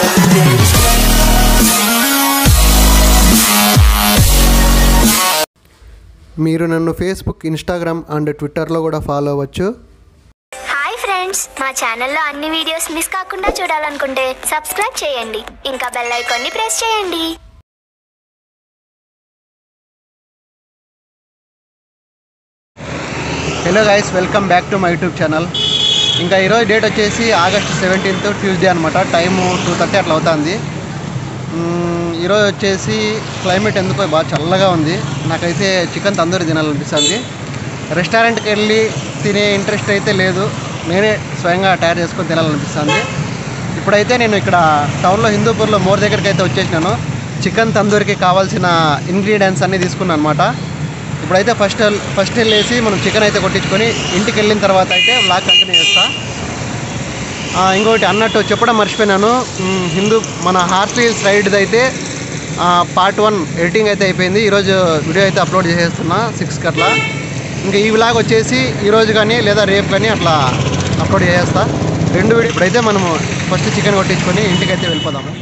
మీరు నన్ను Facebook Instagram and ట్విట్టర్లో కూడా ఫాలో అవ్వచ్చు హాయ్ ఫ్రెండ్స్ మా ఛానల్లో అన్ని వీడియోస్ మిస్ కాకుండా చూడాలనుకుంటే సబ్స్క్రైబ్ చేయండి ఇంకా బెల్ ఐకాన్ని ప్రెస్ చేయండి hello guys welcome back to my YouTube channel ఇంకా ఈరోజు డేట్ వచ్చేసి ఆగస్ట్ సెవెంటీన్త్ ట్యూస్డే అనమాట టైము టూ థర్టీ అట్లా అవుతుంది మ్మ్, ఈరోజు వచ్చేసి క్లైమేట్ ఎందుకో బాగా చల్లగా ఉంది నాకైతే చికెన్ తందూరి తినాలనిపిస్తుంది రెస్టారెంట్కి వెళ్ళి తినే ఇంట్రెస్ట్ అయితే లేదు నేనే స్వయంగా తయారు చేసుకొని తినాలనిపిస్తుంది ఇప్పుడైతే నేను ఇక్కడ టౌన్లో హిందూపూర్లో మోర్ దగ్గరికి అయితే వచ్చేసినాను చికెన్ తందూరికి కావాల్సిన ఇంగ్రీడియంట్స్ అన్నీ తీసుకున్నాను అనమాట ఇప్పుడైతే ఫస్ట్ ఫస్ట్ వెళ్ళేసి మనం చికెన్ అయితే కొట్టించుకొని ఇంటికి వెళ్ళిన తర్వాత అయితే బ్లాగ్ కంటిన్యూ చేస్తా ఆ, ఇంకోటి అన్నట్టు చెప్పడం మర్చిపోయినాను మ్, హిందూ మన హార్ట్ రీల్స్ రైడ్ది అయితే పార్ట్ వన్ ఎడిటింగ్ అయితే అయిపోయింది ఈరోజు వీడియో అయితే అప్లోడ్ చేసేస్తున్నా సిక్స్కి అట్లా ఇంకా ఈ వ్లాగ్ వచ్చేసి ఈరోజు కానీ లేదా రేపు కానీ అట్లా అప్లోడ్ చేసేస్తా రెండు వీడియో ఇప్పుడైతే మనము ఫస్ట్ చికెన్ కొట్టించుకొని ఇంటికి అయితే వెళ్ళిపోదాము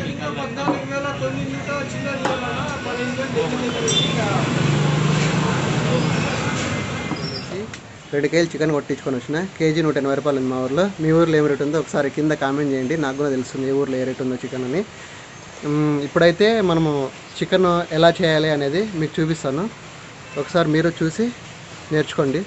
రెండు కేజీలు చికెన్ కొట్టించుకొని వచ్చిన కేజీ నూట ఎనభై రూపాయలు ఉంది మా ఊర్లో మీ ఊర్లో ఏం రేట్ ఉందో ఒకసారి కింద కామెంట్ చేయండి నాకు కూడా తెలుస్తుంది ఏ ఊర్లో ఏ రేట్ ఉందో చికెన్ అని మ్, ఇప్పుడైతే మనము చికెన్ ఎలా చేయాలి అనేది మీకు చూపిస్తాను ఒకసారి మీరు చూసి నేర్చుకోండి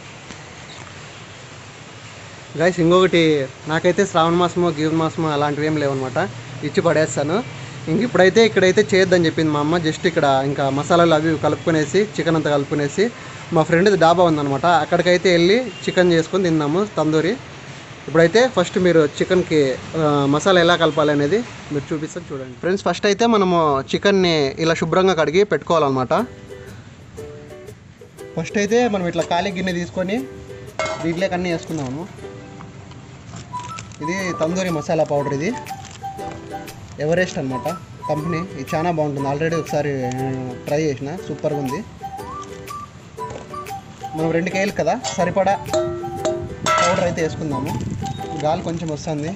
గైస్ ఇంకొకటి నాకైతే శ్రావణ మాసము గీవ మాసము అలాంటివి ఏం లేవన్నమాట ఇచ్చి పడేస్తాను ఇంక ఇప్పుడైతే ఇక్కడైతే చేయొద్దని చెప్పింది మా అమ్మ జస్ట్ ఇక్కడ ఇంకా మసాలాలు అవి ఇవి కలుపుకునేసి చికెన్ అంతా కలుపుకునేసి మా ఫ్రెండ్ది డాబా ఉందన్నమాట అక్కడికైతే వెళ్ళి చికెన్ చేసుకొని తిన్నాము తందూరి ఇప్పుడైతే ఫస్ట్ మీరు చికెన్కి ఆ, మసాలా ఎలా కలపాలి అనేది మీరు చూపిస్తాను చూడండి ఫ్రెండ్స్ ఫస్ట్ అయితే మనము చికెన్ని ఇలా శుభ్రంగా కడిగి పెట్టుకోవాలన్నమాట ఫస్ట్ అయితే మనం ఇట్లా ఖాళీ గిన్నె తీసుకొని దీంట్లోకి అన్నీ వేసుకుందాము ఇది తందూరి మసాలా పౌడర్ ఇది ఎవరెస్ట్ అనమాట కంపెనీ ఇది చాలా బాగుంటుంది ఆల్రెడీ ఒకసారి ట్రై చేసిన సూపర్గా ఉంది మనం రెండు కేజీలు కదా సరిపడా పౌడర్ అయితే వేసుకుందాము గాలి కొంచెం వస్తుంది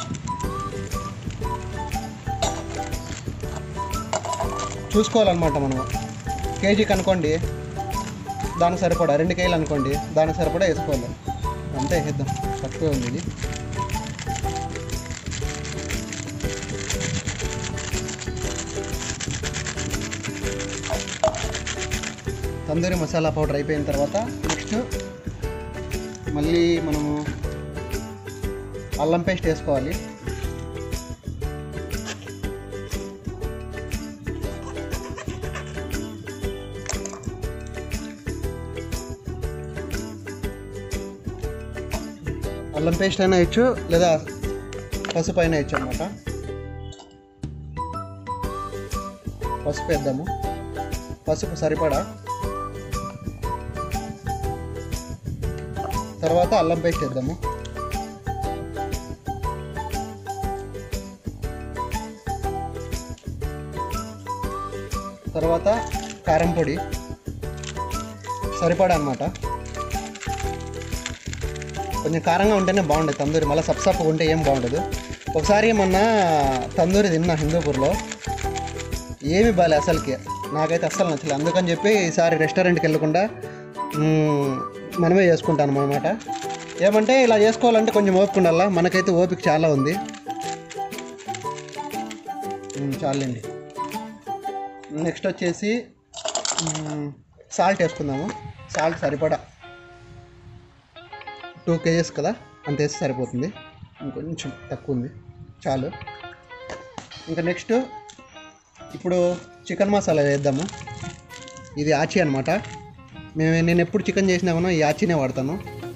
చూసుకోవాలన్నమాట మనం కేజీకి అనుకోండి దానికి సరిపడా రెండు కేజీలు అనుకోండి దానికి సరిపడా వేసుకోవాలి అంతే వేద్దాం తక్కువే ఉంది ఇది తందూరి మసాలా పౌడర్ అయిపోయిన తర్వాత నెక్స్ట్ మళ్ళీ మనము అల్లం పేస్ట్ వేసుకోవాలి అల్లం పేస్ట్ అయినా ఇచ్చు లేదా పసుపు అయినా ఇచ్చు అనమాట పసుపు వేద్దాము పసుపు సరిపడా తర్వాత అల్లం పేస్ట్ వేద్దాము తర్వాత కారం పొడి సరిపడా అనమాట కొంచెం కారంగా ఉంటేనే బాగుండేది తందూరి మళ్ళీ సప్సప్ ఉంటే ఏం బాగుండదు ఒకసారి మొన్న తందూరి తిన్నా హిందూపూర్లో ఏమి బాలే అసలుకి నాకైతే అస్సలు నచ్చలేదు అందుకని చెప్పి ఈసారి రెస్టారెంట్కి వెళ్ళకుండా మ్మ్, మనమే చేసుకుంటాను అనమాట ఏమంటే ఇలా చేసుకోవాలంటే కొంచెం ఓపిక ఉండాలా మనకైతే ఓపిక చాలా ఉంది మ్మ్, చాలండి నెక్స్ట్ వచ్చేసి సాల్ట్ వేసుకుందాము సాల్ట్ సరిపడా టూ కేజెస్ కదా అంత వేస్తే సరిపోతుంది ఇంకొంచెం తక్కువ ఉంది చాలు ఇంకా నెక్స్ట్ ఇప్పుడు చికెన్ మసాలా వేద్దాము ఇది ఆచి అనమాట మేము నేను ఎప్పుడు చికెన్ చేసినామనో ఈ ఆచినే వాడతాను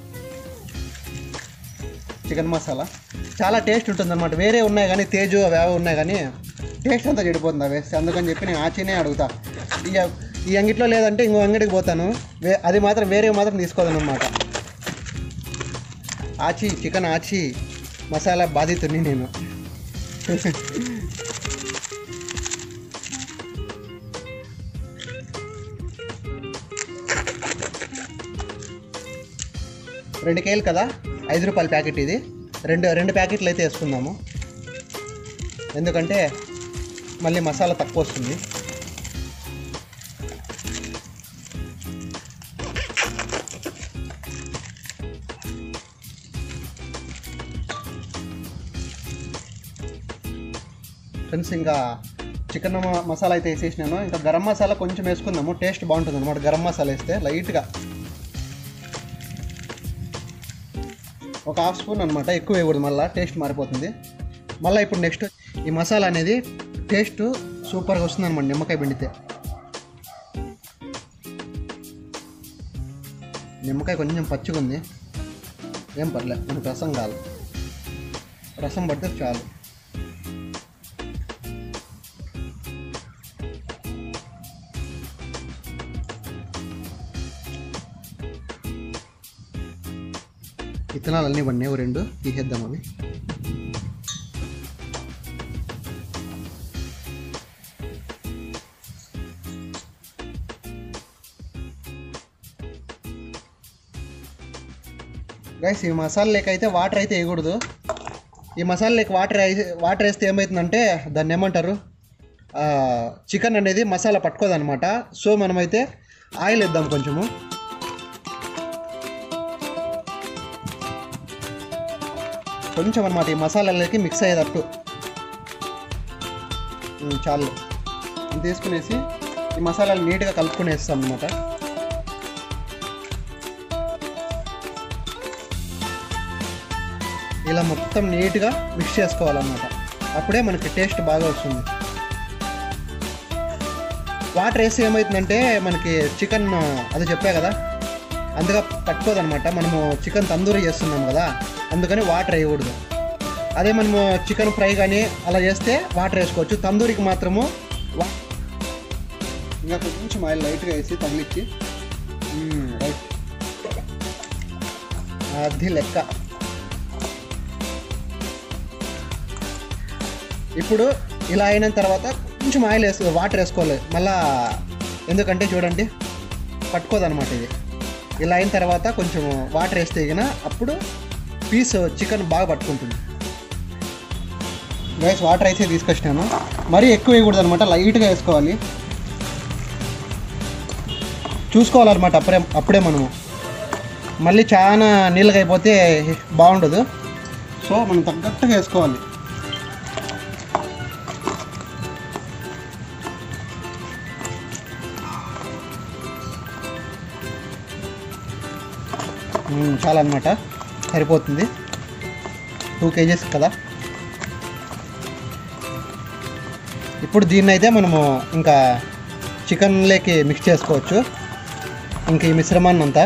చికెన్ మసాలా చాలా టేస్ట్ ఉంటుంది అనమాట వేరే ఉన్నాయి కానీ తేజు అవి ఏవో ఉన్నాయి కానీ టేస్ట్ అంతా చెడిపోతుంది అవి వేస్తే అందుకని చెప్పి నేను ఆచినే అడుగుతా ఈ ఈ అంగిట్లో లేదంటే ఇంకో అంగడికి పోతాను వే అది మాత్రం వేరే మాత్రం తీసుకోదాను అనమాట ఆచి చికెన్ ఆచి మసాలా బాధితుని నేను రెండు కేలు కదా ఐదు రూపాయల ప్యాకెట్ ఇది రెండు రెండు ప్యాకెట్లు అయితే వేసుకుందాము ఎందుకంటే మళ్ళీ మసాలా తక్కువ వస్తుంది ఫ్రెండ్స్ ఇంకా చికెన్ మ- మసాలా అయితే వేసేసినాను ఇంకా గరం మసాలా కొంచెం వేసుకుందాము టేస్ట్ బాగుంటుంది అనమాట గరం మసాలా వేస్తే లైట్గా ఒక హాఫ్ స్పూన్ అనమాట ఎక్కువ వేయకూడదు మళ్ళీ టేస్ట్ మారిపోతుంది మళ్ళీ ఇప్పుడు నెక్స్ట్ ఈ మసాలా అనేది టేస్ట్ సూపర్గా వస్తుంది అనమాట నిమ్మకాయ పిండితే నిమ్మకాయ కొంచెం పచ్చిగా ఉంది ఏం పర్లే మనకు రసం కాదు రసం పడితే చాలు విత్తనాలు అన్నీ పడినాయి ఓ రెండు తీసేద్దాం అవి గైస్ ఈ మసాలా లేక అయితే వాటర్ అయితే వేయకూడదు ఈ మసాలా లేక వాటర్ వేసి- వాటర్ వేస్తే ఏమవుతుందంటే దాన్ని ఏమంటారు చికెన్ అనేది మసాలా పట్టుకోదన్నమాట సో మనమైతే ఆయిల్ వేద్దాం కొంచెము కొంచెం అనమాట ఈ మసాలాలకి మిక్స్ అయ్యేటట్టు ఉమ్, చాలు ఇది తీసుకునేసి ఈ మసాలాలు నీట్గా కలుపుకునేస్తాం అనమాట ఇలా మొత్తం నీట్గా మిక్స్ చేసుకోవాలన్నమాట అప్పుడే మనకి టేస్ట్ బాగా వస్తుంది వాటర్ వేసి ఏమవుతుందంటే మనకి చికెన్ అది చెప్పా కదా అందుగా పట్టుకోదనమాట మనము చికెన్ తందూరి చేస్తున్నాం కదా అందుకని వాటర్ వేయకూడదు అదే మనము చికెన్ ఫ్రై కానీ అలా చేస్తే వాటర్ వేసుకోవచ్చు తందూరికి మాత్రము వా- ఇంకా కొంచెం ఆయిల్ లైట్గా వేసి తగిలిచ్చి మ్మ్, రైట్ అది లెక్క ఇప్పుడు ఇలా అయిన తర్వాత కొంచెం ఆయిల్ వేసుకో వాటర్ వేసుకోవాలి మళ్ళా ఎందుకంటే చూడండి పట్టుకోదన్నమాట ఇది ఇలా అయిన తర్వాత కొంచెం వాటర్ వేస్తే గిన అప్పుడు పీస్ చికెన్ బాగా పట్టుకుంటుంది గైస్ వాటర్ అయితే తీసుకొచ్చినాను మరీ ఎక్కువ వేయకూడదు అనమాట లైట్గా వేసుకోవాలి చూసుకోవాలన్నమాట అప్పుడే అప్పుడే మనము మళ్ళీ చాలా నీళ్ళగా అయిపోతే బాగుండదు సో మనం తగ్గట్టుగా వేసుకోవాలి మ్మ్, చాలా అనమాట సరిపోతుంది టూ కేజీస్ కదా ఇప్పుడు దీన్ని అయితే మనము ఇంకా చికెన్లోకి మిక్స్ చేసుకోవచ్చు ఇంక ఈ మిశ్రమాన్ని అంతా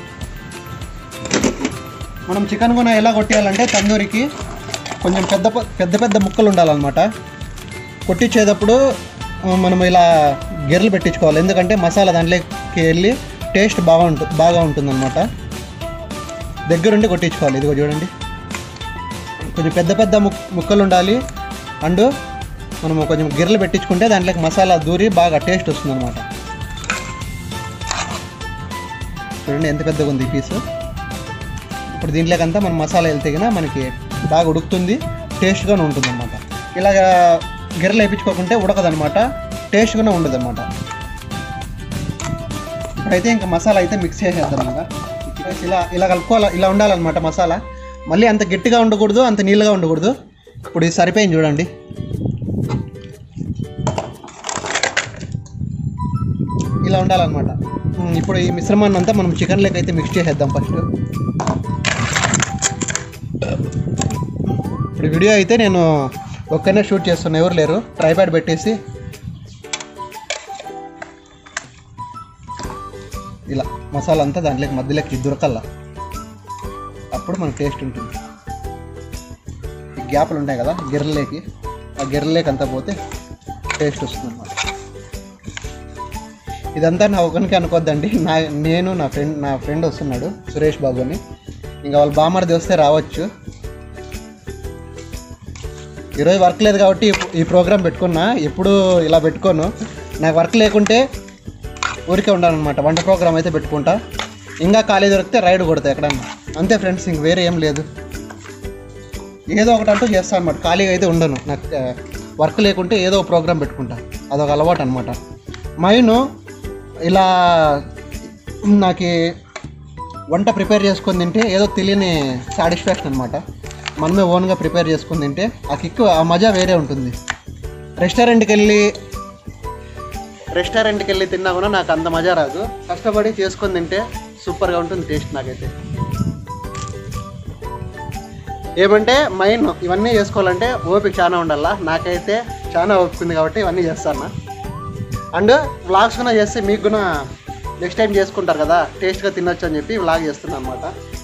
మనం చికెన్ కూడా ఎలా కొట్టేయాలంటే తందూరికి కొంచెం పెద్ద ప- పెద్ద పెద్ద ముక్కలు ఉండాలన్నమాట కొట్టించేటప్పుడు ఆ, మనం ఇలా గెర్రలు పెట్టించుకోవాలి ఎందుకంటే మసాలా దాంట్లోకి వెళ్ళి టేస్ట్ బాగా ఉంటుంది బాగా ఉంటుందన్నమాట దగ్గరుండి కొట్టించుకోవాలి ఇదిగో చూడండి కొంచెం పెద్ద పెద్ద ముక్ ముక్కలు ఉండాలి అండ్ మనము కొంచెం గిర్రలు పెట్టించుకుంటే దాంట్లోకి మసాలా దూరి బాగా టేస్ట్ వస్తుంది అనమాట చూడండి ఎంత పెద్దగా ఉంది ఈ పీసు ఇప్పుడు దీంట్లోకంతా మనం మసాలా వెళ్తే కనుక మనకి బాగా ఉడుకుతుంది టేస్ట్గానే ఉంటుంది అనమాట ఇలాగా గిర్రలు వేయించుకోకుంటే ఉడకదనమాట టేస్ట్గానే ఉండదు అనమాట ఇప్పుడైతే ఇంకా మసాలా అయితే మిక్స్ చేసేద్దాం ఇంకా ఇలా ఇలా కలుపుకోవాలి ఇలా ఉండాలన్నమాట మసాలా మళ్ళీ అంత గట్టిగా ఉండకూడదు అంత నీళ్ళగా ఉండకూడదు ఇప్పుడు ఇది సరిపోయింది చూడండి ఇలా ఉండాలన్నమాట ఉమ్, ఇప్పుడు ఈ మిశ్రమాన్ని అంతా మనం చికెన్ లెక్క అయితే మిక్స్ చేసేద్దాం ఫస్ట్ ఇప్పుడు వీడియో అయితే నేను ఒక్కనే షూట్ చేస్తున్నా ఎవరు లేరు ట్రైప్యాడ్ పెట్టేసి ఇలా మసాలా అంతా దాంట్లోకి మధ్యలోకి దొరకల్లా అప్పుడు మనకు టేస్ట్ ఉంటుంది ఈ గ్యాప్లు ఉంటాయి కదా గిర్రలేకి ఆ గిర్రలేకి అంతా పోతే టేస్ట్ వస్తుంది అన్నమాట ఇదంతా నా ఒకరికి అనుకోద్దండి నా నేను నా ఫ్రెండ్ నా ఫ్రెండ్ వస్తున్నాడు సురేష్ బాబు అని ఇంకా వాళ్ళ బామర్ది వస్తే రావచ్చు ఈరోజు వర్క్ లేదు కాబట్టి ఈ- ఈ ప్రోగ్రామ్ పెట్టుకున్నా ఎప్పుడు ఇలా పెట్టుకోను నాకు వర్క్ లేకుంటే ఊరికే ఉండాలన్నమాట వంట ప్రోగ్రామ్ అయితే పెట్టుకుంటా ఇంకా ఖాళీ దొరికితే రైడ్ కొడతా ఎక్కడన్నా అంతే ఫ్రెండ్స్ ఇంక వేరే ఏం లేదు ఏదో ఒకటి అంటూ చేస్తాను అనమాట ఖాళీగా అయితే ఉండను నాకు వర్క్ లేకుంటే ఏదో ప్రోగ్రామ్ పెట్టుకుంటా అదొక అలవాటు అనమాట మైను ఇలా నాకు వంట ప్రిపేర్ చేసుకొని తింటే ఏదో తెలియని సాటిస్ఫాక్షన్ అనమాట మనమే ఓన్గా ప్రిపేర్ చేసుకొని తింటే ఆ కిక్ ఆ మజా వేరే ఉంటుంది రెస్టారెంట్కి వెళ్ళి రెస్టారెంట్కి వెళ్ళి తిన్నా కూడా నాకు అంత మజా రాదు కష్టపడి చేసుకొని తింటే సూపర్గా ఉంటుంది టేస్ట్ నాకైతే ఏమంటే మైన్ ఇవన్నీ చేసుకోవాలంటే ఓపిక చాలా ఉండాలా నాకైతే చాలా ఓపిక ఉంది కాబట్టి ఇవన్నీ చేస్తాను అండ్ వ్లాగ్స్ కూడా చేస్తే మీకు కూడా నెక్స్ట్ టైం చేసుకుంటారు కదా టేస్ట్గా తినొచ్చు అని చెప్పి వ్లాగ్ చేస్తున్నాను అనమాట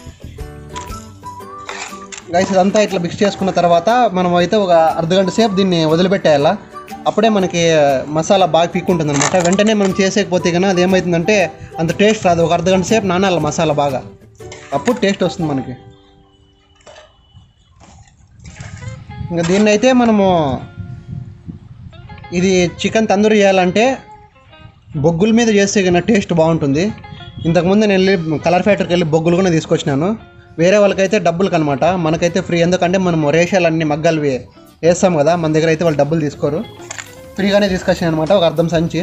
గైస్ ఇదంతా ఇట్లా మిక్స్ చేసుకున్న తర్వాత మనం అయితే ఒక అర్ధ గంట సేపు దీన్ని వదిలిపెట్టేయాలా అప్పుడే మనకి మసాలా బాగా పీక్కుంటుంది అనమాట వెంటనే మనం చేసేకపోతే కన్నా అది ఏమవుతుందంటే అంత టేస్ట్ రాదు ఒక అర్ధ గంట సేపు నానాలి మసాలా బాగా అప్పుడు టేస్ట్ వస్తుంది మనకి ఇంకా దీన్ని అయితే మనము ఇది చికెన్ తందూరి చేయాలంటే బొగ్గుల మీద చేస్తే కన్నా టేస్ట్ బాగుంటుంది ఇంతకుముందు నేను వెళ్ళి కలర్ ఫ్యాక్టరీకి వెళ్ళి బొగ్గులు కూడా తీసుకొచ్చినాను వేరే వాళ్ళకైతే డబ్బులకు అనమాట మనకైతే ఫ్రీ ఎందుకంటే మనం రేషాలు అన్ని మగ్గాలు వేస్తాం కదా మన దగ్గర అయితే వాళ్ళు డబ్బులు తీసుకోరు ఫ్రీగానే తీసుకొచ్చాను అనమాట ఒక అర్థం సంచి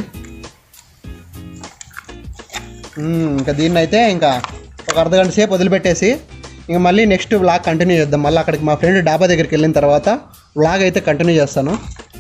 మ్మ్, ఇంకా దీన్ని అయితే ఇంకా ఒక అర్ధ గంట సేపు వదిలిపెట్టేసి ఇంకా మళ్ళీ నెక్స్ట్ వ్లాగ్ కంటిన్యూ చేద్దాం మళ్ళీ అక్కడికి మా ఫ్రెండ్ డాబా దగ్గరికి వెళ్ళిన తర్వాత వ్లాగ్ అయితే కంటిన్యూ చేస్తాను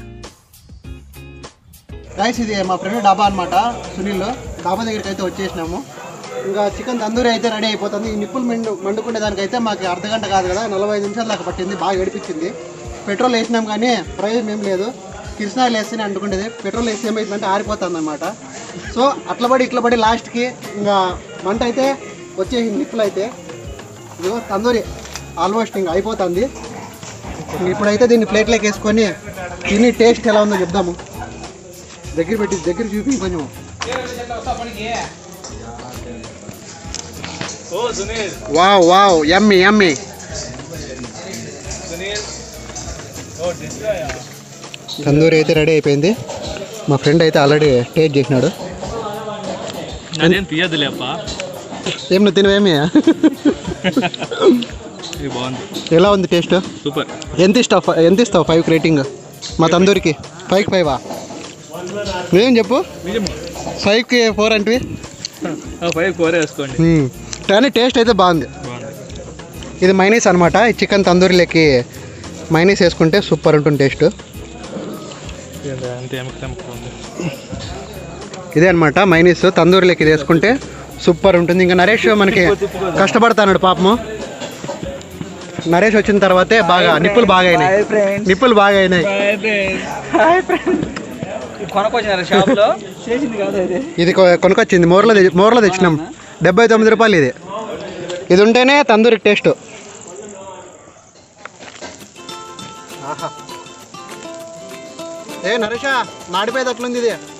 రైస్ ఇది మా ఫ్రెండ్ డాబా అనమాట సునీల్ డాబా దగ్గరికి అయితే వచ్చేసినాము ఇంకా చికెన్ తందూరి అయితే రెడీ అయిపోతుంది ఈ నిప్పులు మండు మండుకునే దానికైతే మాకు అర్ధ గంట కాదు కదా నలభై ఐదు నిమిషాలు దాకా పట్టింది బాగా ఏడిపించింది పెట్రోల్ వేసినాం కానీ ప్రయోజనం ఏం లేదు కిరసనాయిలు వేస్తేనే అంటుకుంటేది పెట్రోల్ వేస్తే ఏమైందంటే ఆరిపోతుంది అనమాట సో అట్లా పడి ఇట్లా పడి లాస్ట్కి ఇంకా మంట అయితే వచ్చేసింది నిప్పులు అయితే ఇదిగో తందూరి ఆల్మోస్ట్ ఇంకా అయిపోతుంది ఇంక ఇప్పుడైతే దీన్ని ప్లేట్లోకి వేసుకొని తిని టేస్ట్ ఎలా ఉందో చెప్దాము దగ్గర పెట్టి దగ్గర చూపి కొంచెం ఓ Sunil wow wow yummy yummy Sunil ఓ డిస్ట్రాయా తందూరి అయితే రెడీ అయిపోయింది మా ఫ్రెండ్ అయితే ఆల్రెడీ టేస్ట్ చేసినాడు అదేం తీయదులే అప్ప ఏం నువ్వు తినవేమి ఇది బాగుంది ఎలా ఉంది టేస్ట్ సూపర్ ఎంత ఇస్తావు ఎంత ఇస్తావు ఫైవ్ రేటింగ్ మా తందూరికి ఫైవ్ ఫైవా నువ్వేం చెప్పు నిజం ఫైవ్కి ఫోర్ అంటే ఫైవ్ ఫోర్ వేసుకోండి కానీ టేస్ట్ అయితే బాగుంది బాగుంది ఇది మైనీస్ అనమాట ఈ చికెన్ తందూరిలోకి మైనీస్ వేసుకుంటే సూపర్ ఉంటుంది టేస్ట్ ఇది అంతే ఎముక ఎముక ఉంది ఇదే అనమాట మైనీస్ తందూరిలోకి ఇది వేసుకుంటే సూపర్ ఉంటుంది ఇంకా నరేష్ మనకి కష్టపడతాడు పాపము నరేష్ వచ్చిన తర్వాతే బాగా నిప్పులు బాగా అయినాయి నిప్పులు బాగా అయినాయి కొనుక్కొచ్చినారు షాప్ లో చేసింది కాదు అది ఇది కొ- కొనుక్కొచ్చింది మోర్లో తె- మోర్లో తెచ్చినాం డెబ్బై తొమ్మిది రూపాయలు ఇది ఇది ఉంటేనే తందూరి టేస్ట్ ఆహా ఏ నరేషా మాడిపోయేది అట్లుంది ఇది